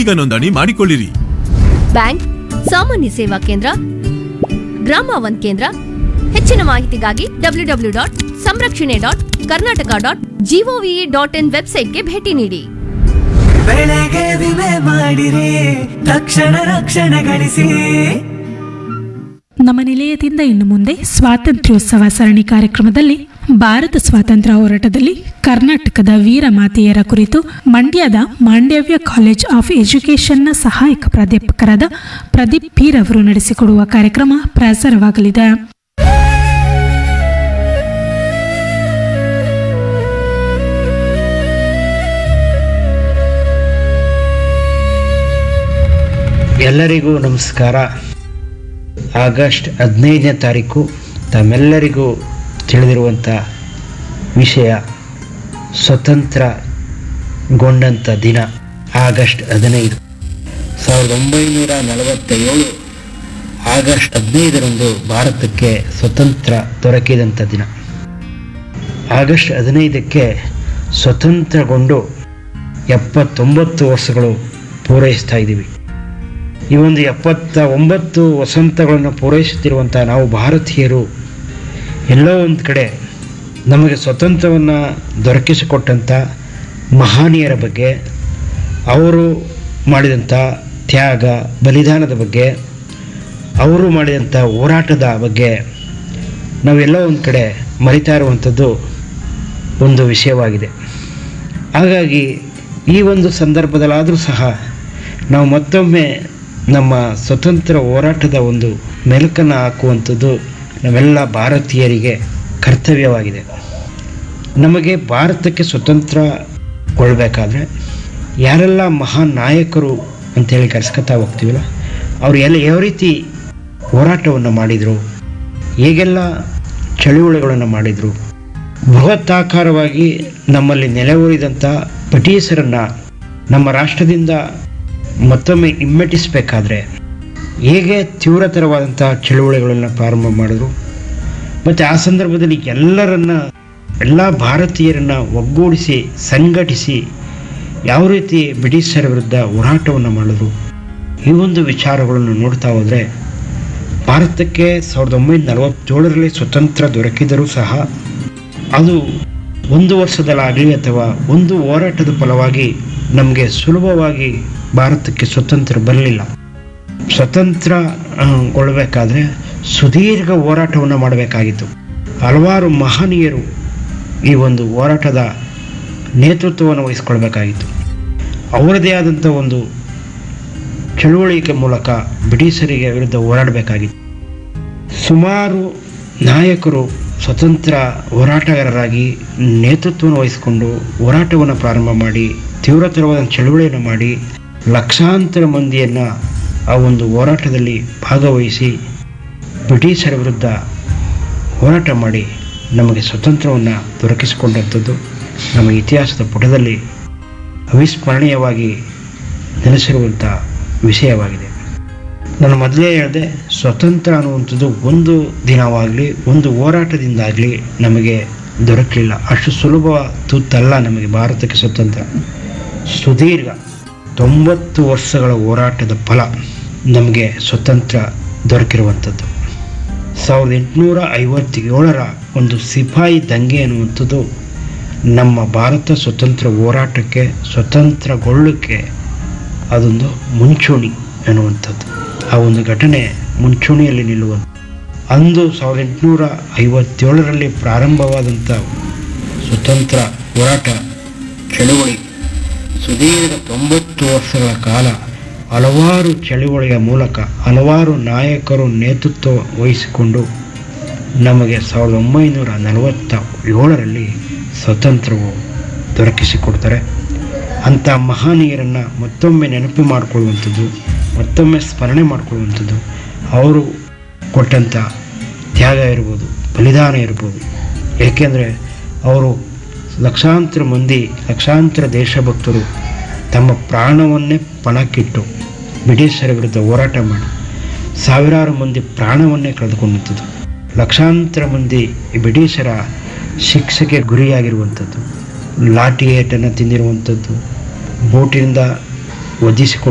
ಇದೀಗ ನೋಂದಣಿ ಮಾಡಿಕೊಳ್ಳಿರಿ ಬ್ಯಾಂಕ್ ಸಾಮಾನ್ಯ ಸೇವಾ ಕೇಂದ್ರ ಗ್ರಾಮ ಒನ್ ಕೇಂದ್ರ ಹೆಚ್ಚಿನ ಮಾಹಿತಿಗಾಗಿ ಡಬ್ಲ್ಯೂ ಡಬ್ಲ್ಯೂ ಡಾಟ್ ಸಂರಕ್ಷಣೆ dot Karnataka dot GOV dot in ವೆಬ್ಸೈಟ್ಗೆ ಭೇಟಿ ನೀಡಿ ಬೆಳೆಗೆ ವಿಮೆ ಮಾಡಿರಿ ತಕ್ಷಣ ರಕ್ಷಣೆ ಗಳಿಸಿ ನಮ್ಮ ನಿಲಯದಿಂದ ಇನ್ನು ಮುಂದೆ ಸ್ವಾತಂತ್ರ್ಯೋತ್ಸವ ಸರಣಿ ಕಾರ್ಯಕ್ರಮದಲ್ಲಿ ಭಾರತ ಸ್ವಾತಂತ್ರ್ಯ ಹೋರಾಟದಲ್ಲಿ ಕರ್ನಾಟಕದ ವೀರ ಮಾತೆಯರ ಕುರಿತು ಮಂಡ್ಯದ ಮಾಂಡವ್ಯ ಕಾಲೇಜ್ ಆಫ್ ಎಜುಕೇಷನ್ನ ಸಹಾಯಕ ಪ್ರಾಧ್ಯಾಪಕರಾದ ಪ್ರದೀಪ್ ಪೀರ್ ಅವರು ನಡೆಸಿಕೊಡುವ ಕಾರ್ಯಕ್ರಮ ಪ್ರಸಾರವಾಗಲಿದೆ ಎಲ್ಲರಿಗೂ ನಮಸ್ಕಾರ ಆಗಸ್ಟ್ ಹದಿನೈದನೇ ತಾರೀಕು ತಮ್ಮೆಲ್ಲರಿಗೂ ತಿಳಿದಿರುವಂಥ ವಿಷಯ ಸ್ವತಂತ್ರಗೊಂಡಂಥ ದಿನ ಆಗಸ್ಟ್ ಹದಿನೈದು ಸಾವಿರದ ಒಂಬೈನೂರ ನಲವತ್ತ ಏಳು ಆಗಸ್ಟ್ ಹದಿನೈದರಂದು ಭಾರತಕ್ಕೆ ಸ್ವತಂತ್ರ ದೊರಕಿದಂಥ ದಿನ ಆಗಸ್ಟ್ ಹದಿನೈದಕ್ಕೆ ಸ್ವತಂತ್ರಗೊಂಡು ಎಪ್ಪತ್ತೊಂಬತ್ತು ವರ್ಷಗಳು ಪೂರೈಸ್ತಾ ಇದ್ದೀವಿ ಈ ಒಂದು ಎಪ್ಪತ್ತ ಒಂಬತ್ತು ವಸಂತಗಳನ್ನು ಪೂರೈಸುತ್ತಿರುವಂಥ ನಾವು ಭಾರತೀಯರು ಎಲ್ಲೋ ಒಂದು ಕಡೆ ನಮಗೆ ಸ್ವತಂತ್ರವನ್ನು ದೊರಕಿಸಿಕೊಟ್ಟಂಥ ಮಹಾನೀಯರ ಬಗ್ಗೆ ಅವರು ಮಾಡಿದಂಥ ತ್ಯಾಗ ಬಲಿದಾನದ ಬಗ್ಗೆ ಅವರು ಮಾಡಿದಂಥ ಹೋರಾಟದ ಬಗ್ಗೆ ನಾವೆಲ್ಲೋ ಒಂದು ಕಡೆ ಮರಿತಾ ಇರುವಂಥದ್ದು ಒಂದು ವಿಷಯವಾಗಿದೆ ಹಾಗಾಗಿ ಈ ಒಂದು ಸಂದರ್ಭದಲ್ಲಾದರೂ ಸಹ ನಾವು ಮತ್ತೊಮ್ಮೆ ನಮ್ಮ ಸ್ವತಂತ್ರ ಹೋರಾಟದ ಒಂದು ಮೆಲುಕನ್ನು ಹಾಕುವಂಥದ್ದು ನಾವೆಲ್ಲ ಭಾರತೀಯರಿಗೆ ಕರ್ತವ್ಯವಾಗಿದೆ ನಮಗೆ ಭಾರತಕ್ಕೆ ಸ್ವತಂತ್ರಗೊಳ್ಬೇಕಾದ್ರೆ ಯಾರೆಲ್ಲ ಮಹಾನ್ ನಾಯಕರು ಅಂತೇಳಿ ಕರೆಸ್ಕೊತಾ ಹೋಗ್ತೀವಲ್ಲ ಅವ್ರು ಎಲ್ಲ ಯಾವ ರೀತಿ ಹೋರಾಟವನ್ನು ಮಾಡಿದರು ಹೇಗೆಲ್ಲ ಚಳುವಳಿಗಳನ್ನು ಮಾಡಿದರು ಬೃಹತ್ತಾಕಾರವಾಗಿ ನಮ್ಮಲ್ಲಿ ನೆಲೆಯೂರಿದಂಥ ಬ್ರಿಟಿಷರನ್ನು ನಮ್ಮ ರಾಷ್ಟ್ರದಿಂದ ಮತ್ತೊಮ್ಮೆ ಹಿಮ್ಮೆಟ್ಟಿಸಬೇಕಾದ್ರೆ ಹೇಗೆ ತೀವ್ರತರವಾದಂಥ ಚಳುವಳಿಗಳನ್ನು ಪ್ರಾರಂಭ ಮಾಡಿದ್ರು ಮತ್ತು ಆ ಸಂದರ್ಭದಲ್ಲಿ ಎಲ್ಲರನ್ನ ಎಲ್ಲ ಭಾರತೀಯರನ್ನು ಒಗ್ಗೂಡಿಸಿ ಸಂಘಟಿಸಿ ಯಾವ ರೀತಿ ಬ್ರಿಟಿಷರ ವಿರುದ್ಧ ಹೋರಾಟವನ್ನು ಮಾಡಿದ್ರು ಈ ಒಂದು ವಿಚಾರಗಳನ್ನು ನೋಡ್ತಾ ಹೋದರೆ ಭಾರತಕ್ಕೆ ಸಾವಿರದ ಒಂಬೈನೂರ ನಲವತ್ತೇಳರಲ್ಲಿ ಸ್ವತಂತ್ರ ದೊರಕಿದರೂ ಸಹ ಅದು ಒಂದು ವರ್ಷದಲ್ಲಾಗಲಿ ಅಥವಾ ಒಂದು ಹೋರಾಟದ ಫಲವಾಗಿ ನಮಗೆ ಸುಲಭವಾಗಿ ಭಾರತಕ್ಕೆ ಸ್ವತಂತ್ರ ಬರಲಿಲ್ಲ ಸ್ವತಂತ್ರ ಆ, ಗೊಳ್ಬೇಕಾದ್ರೆ ಸುದೀರ್ಘ ಹೋರಾಟವನ್ನು ಮಾಡಬೇಕಾಗಿತ್ತು ಹಲವಾರು ಮಹನೀಯರು ಈ ಒಂದು ಹೋರಾಟದ ನೇತೃತ್ವವನ್ನು ವಹಿಸ್ಕೊಳ್ಬೇಕಾಗಿತ್ತು ಅವರದೇ ಆದಂಥ ಒಂದು ಚಳುವಳಿಕೆ ಮೂಲಕ ಬ್ರಿಟಿಷರಿಗೆ ವಿರುದ್ಧ ಹೋರಾಡಬೇಕಾಗಿತ್ತು ಸುಮಾರು ನಾಯಕರು ಸ್ವತಂತ್ರ ಹೋರಾಟಗಾರರಾಗಿ ನೇತೃತ್ವವನ್ನು ವಹಿಸಿಕೊಂಡು ಹೋರಾಟವನ್ನು ಪ್ರಾರಂಭ ಮಾಡಿ ತೀವ್ರತರವಾದ ಚಳುವಳಿಯನ್ನು ಮಾಡಿ ಲಕ್ಷಾಂತರ ಮಂದಿಯನ್ನು ಆ ಒಂದು ಹೋರಾಟದಲ್ಲಿ ಭಾಗವಹಿಸಿ ಬ್ರಿಟಿಷರ ವಿರುದ್ಧ ಹೋರಾಟ ಮಾಡಿ ನಮಗೆ ಸ್ವತಂತ್ರವನ್ನು ದೊರಕಿಸಿಕೊಂಡಂಥದ್ದು ನಮ್ಮ ಇತಿಹಾಸದ ಪುಟದಲ್ಲಿ ಅವಿಸ್ಮರಣೀಯವಾಗಿ ನೆಲೆಸಿರುವಂಥ ವಿಷಯವಾಗಿದೆ ನಾನು ಮೊದಲೇ ಹೇಳಿದೆ ಸ್ವತಂತ್ರ ಅನ್ನುವಂಥದ್ದು ಒಂದು ದಿನವಾಗಲಿ ಒಂದು ಹೋರಾಟದಿಂದಾಗಲಿ ನಮಗೆ ದೊರಕಲಿಲ್ಲ ಅಷ್ಟು ಸುಲಭ ತುತ್ತಲ್ಲ ನಮಗೆ ಭಾರತಕ್ಕೆ ಸ್ವತಂತ್ರ ಸುದೀರ್ಘ ತೊಂಬತ್ತು ವರ್ಷಗಳ ಹೋರಾಟದ ಫಲ ನಮಗೆ ಸ್ವತಂತ್ರ ದೊರಕಿರುವಂಥದ್ದು ಸಾವಿರದ ಎಂಟುನೂರ ಐವತ್ತೇಳರ ಒಂದು ಸಿಪಾಯಿ ದಂಗೆ ಅನ್ನುವಂಥದ್ದು ನಮ್ಮ ಭಾರತ ಸ್ವತಂತ್ರ ಹೋರಾಟಕ್ಕೆ ಸ್ವತಂತ್ರಗೊಳ್ಳಕ್ಕೆ ಅದೊಂದು ಮುಂಚೂಣಿ ಅನ್ನುವಂಥದ್ದು ಆ ಒಂದು ಘಟನೆ ಮುಂಚೂಣಿಯಲ್ಲಿ ನಿಲ್ಲುವ ಅಂದು ಸಾವಿರದ ಎಂಟುನೂರ ಐವತ್ತೇಳರಲ್ಲಿ ಪ್ರಾರಂಭವಾದಂಥ ಸ್ವತಂತ್ರ ಹೋರಾಟ ಚಳುವಳಿ ಸುದೀರ್ಘ ತೊಂಬತ್ತು ವರ್ಷಗಳ ಕಾಲ ಹಲವಾರು ಚಳುವಳಿಯ ಮೂಲಕ ಹಲವಾರು ನಾಯಕರು ನೇತೃತ್ವ ವಹಿಸಿಕೊಂಡು ನಮಗೆ ಸಾವಿರದ ಒಂಬೈನೂರ ನಲವತ್ತ ಏಳರಲ್ಲಿ ಸ್ವತಂತ್ರವು ದೊರಕಿಸಿಕೊಡ್ತಾರೆ ಅಂಥ ಮಹನೀಯರನ್ನು ಮತ್ತೊಮ್ಮೆ ನೆನಪು ಮಾಡಿಕೊಳ್ಳುವಂಥದ್ದು ಮತ್ತೊಮ್ಮೆ ಸ್ಮರಣೆ ಮಾಡಿಕೊಳ್ಳುವಂಥದ್ದು ಅವರು ಕೊಟ್ಟಂಥ ತ್ಯಾಗ ಇರ್ಬೋದು ಬಲಿದಾನ ಇರ್ಬೋದು ಏಕೆಂದರೆ ಅವರು ಲಕ್ಷಾಂತರ ಮಂದಿ ಲಕ್ಷಾಂತರ ದೇಶಭಕ್ತರು ತಮ್ಮ ಪ್ರಾಣವನ್ನೇ ಪಣಕ್ಕಿಟ್ಟು ಬ್ರಿಟಿಷರ ವಿರುದ್ಧ ಹೋರಾಟ ಮಾಡಿ ಸಾವಿರಾರು ಮಂದಿ ಪ್ರಾಣವನ್ನೇ ಕಳೆದುಕೊಂಡಂಥದ್ದು ಲಕ್ಷಾಂತರ ಮಂದಿ ಈ ಬ್ರಿಟಿಷರ ಶಿಕ್ಷೆಗೆ ಗುರಿಯಾಗಿರುವಂಥದ್ದು ಲಾಠಿ ಏಟನ್ನು ತಿಂದಿರುವಂಥದ್ದು ಬೋಟಿನಿಂದ ವಧಿಸಿಕೊಂಡು